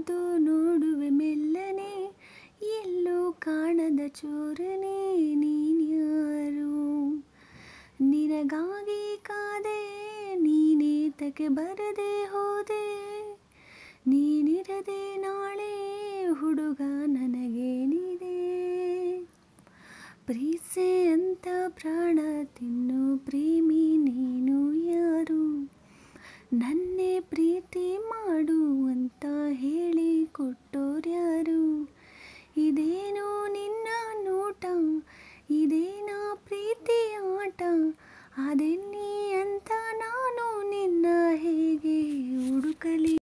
ತೆಗೆದು ನೋಡುವೆ ಮೆಲ್ಲನೆ ಎಲ್ಲೂ ಕಾಣದ ಚೂರನೆ ನೀನ್ಯಾರು ನಿನಗಾಗಿ ಕಾದೆ ನೀನೇತಕ್ಕೆ ಬರದೆ ಹೋದೆ ನೀನಿರದೆ ನಾಳೆ ಹುಡುಗ ನನಗೇನಿದೆ ಪ್ರೀಸೆ ಅಂತ ಪ್ರಾಣ ತಿನ್ನು ಪ್ರೇಮಿ ನೀನು ಯಾರು ನನ್ನೇ ಪ್ರೀತಿ ಮಾಡು